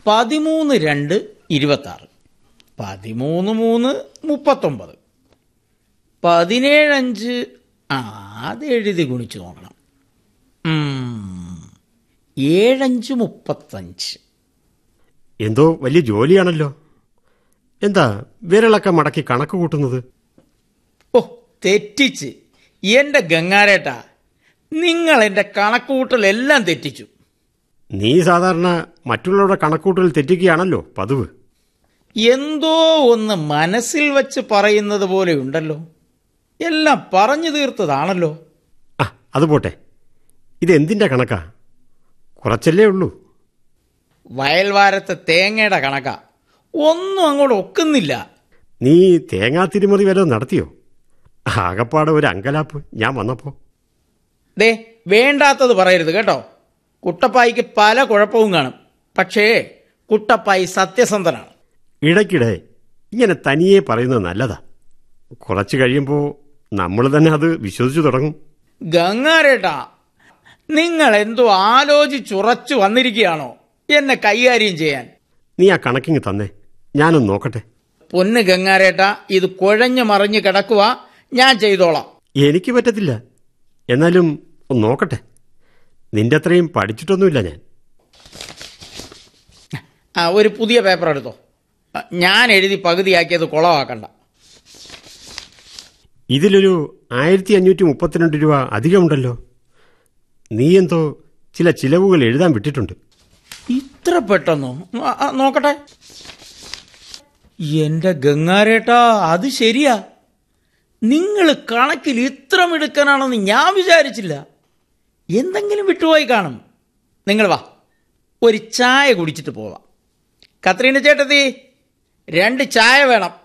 പതിമൂന്ന് രണ്ട് ഇരുപത്താറ് പതിമൂന്ന് മൂന്ന് മുപ്പത്തൊമ്പത് പതിനേഴഞ്ച് ആ അത് എഴുതി ഗുണിച്ച് നോക്കണം ഉം, ഏഴഞ്ച് മുപ്പത്തഞ്ച് എന്തോ വലിയ ജോലിയാണല്ലോ എന്താ വിരളൊക്കെ മടക്കി കണക്ക് കൂട്ടുന്നത് ഓ തെറ്റിച്ച് എന്റെ ഗംഗാരേട്ടാ നിങ്ങൾ എന്റെ കണക്കുകൂട്ടലെല്ലാം തെറ്റിച്ചു നീ സാധാരണ മറ്റുള്ളവരുടെ കണക്കൂട്ടൽ തെറ്റിക്കുകയാണല്ലോ പതിവ് എന്തോ ഒന്ന് മനസ്സിൽ വച്ച് പറയുന്നത് പോലെയുണ്ടല്ലോ എല്ലാം പറഞ്ഞു തീർത്തതാണല്ലോ ആ അത് പോട്ടെ ഇതെന്തിൻ്റെ കണക്കാ കുറച്ചല്ലേ ഉള്ളൂ വയൽവാരത്തെ തേങ്ങയുടെ കണക്കാ ഒന്നും അങ്ങോട്ട് ഒക്കുന്നില്ല നീ തേങ്ങാ തിരിമറി വല്ലതും നടത്തിയോ ആകപ്പാടെ ഒരു അങ്കലാപ്പ് ഞാൻ വന്നപ്പോ ദേ വേണ്ടാത്തത് പറയരുത് കേട്ടോ കുട്ടപ്പായിക്ക് പല കുഴപ്പവും കാണും പക്ഷേ കുട്ടപ്പായി സത്യസന്ധനാണ് ഇടയ്ക്കിടെ ഇങ്ങനെ തനിയെ പറയുന്നത് നല്ലതാ കുറച്ച് കഴിയുമ്പോൾ നമ്മൾ തന്നെ അത് വിശ്വസിച്ചു തുടങ്ങും ഗംഗാരേട്ടാ നിങ്ങൾ എന്തോ ആലോചിച്ചുറച്ചു വന്നിരിക്കുകയാണോ എന്നെ കൈകാര്യം ചെയ്യാൻ നീ ആ കണക്കിങ് തന്നെ ഞാനൊന്ന് നോക്കട്ടെ പൊന്ന് ഗംഗാരേട്ടാ ഇത് കുഴഞ്ഞു മറിഞ്ഞു കിടക്കുക ഞാൻ ചെയ്തോളാം എനിക്ക് പറ്റത്തില്ല എന്നാലും ഒന്ന് നോക്കട്ടെ നിന്റെ അത്രയും പഠിച്ചിട്ടൊന്നുമില്ല ഞാൻ ആ ഒരു പുതിയ പേപ്പർ എടുത്തോ ആ, ഞാൻ എഴുതി പകുതിയാക്കിയത് കുളമാക്കണ്ട ഇതിലൊരു ആയിരത്തി അഞ്ഞൂറ്റി മുപ്പത്തിരണ്ട് രൂപ അധികമുണ്ടല്ലോ നീ എന്തോ ചില ചിലവുകൾ എഴുതാൻ വിട്ടിട്ടുണ്ട് ഇത്ര പെട്ടെന്നോ ആ, ആ, നോക്കട്ടെ എന്റെ ഗംഗാരേട്ടാ അത് ശരിയാ നിങ്ങൾ കണക്കിൽ ഇത്ര മിടുക്കനാണെന്ന് ഞാൻ വിചാരിച്ചില്ല എന്തെങ്കിലും വിട്ടുപോയി കാണും നിങ്ങൾ വാ ഒരു ചായ കുടിച്ചിട്ട് പോവാം കത്രീന ചേട്ടത്തി രണ്ട് ചായ വേണം